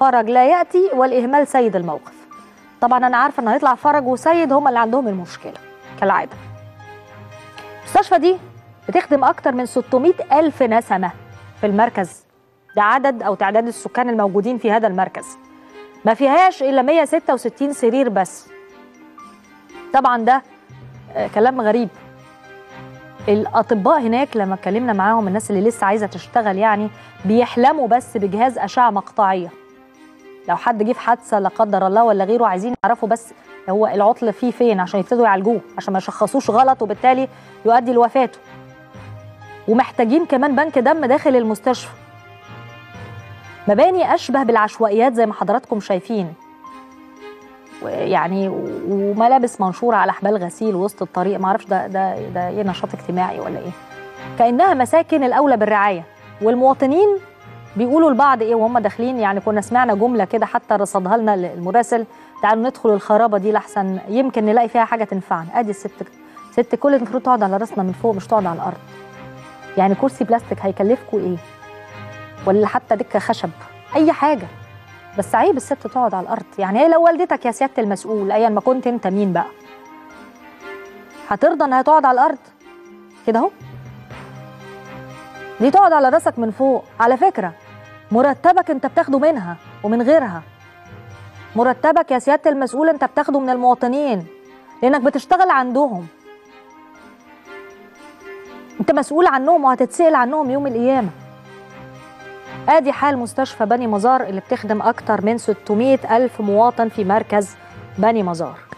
فرج لا ياتي والاهمال سيد الموقف طبعا انا عارفه ان هيطلع فرج وسيد هم اللي عندهم المشكله كالعاده المستشفى دي بتخدم اكتر من 600 الف نسمه في المركز ده عدد او تعداد السكان الموجودين في هذا المركز ما فيهاش الا 166 سرير بس طبعا ده آه، كلام غريب الاطباء هناك لما اتكلمنا معاهم الناس اللي لسه عايزه تشتغل يعني بيحلموا بس بجهاز اشعه مقطعيه لو حد جه في حادثه لا قدر الله ولا غيره عايزين يعرفوا بس هو العطل فيه فين عشان يبتدوا يعالجوه عشان ما يشخصوش غلط وبالتالي يؤدي لوفاته ومحتاجين كمان بنك دم داخل المستشفى مباني اشبه بالعشوائيات زي ما حضراتكم شايفين يعني وملابس منشوره على حبال غسيل وسط الطريق ما اعرفش ده ده ده ايه نشاط اجتماعي ولا ايه كانها مساكن الاولى بالرعايه والمواطنين بيقولوا لبعض ايه وهم داخلين يعني كنا سمعنا جمله كده حتى رصدها لنا المراسل تعالوا ندخل الخرابه دي لحسن يمكن نلاقي فيها حاجه تنفعنا ادي الست ست كل المفروض تقعد على راسنا من فوق مش تقعد على الارض يعني كرسي بلاستيك هيكلفكوا ايه ولا حتى دكه خشب اي حاجه بس عيب الست تقعد على الارض يعني هي لو والدتك يا سياده المسؤول ايا ما كنت انت مين بقى هترضى انها تقعد على الارض كده اهو دي تقعد على راسك من فوق على فكره مرتبك انت بتاخده منها ومن غيرها مرتبك يا سياده المسؤول انت بتاخده من المواطنين لانك بتشتغل عندهم انت مسؤول عنهم وهتتسال عنهم يوم القيامه ادي حال مستشفى بني مزار اللي بتخدم اكتر من 600 الف مواطن في مركز بني مزار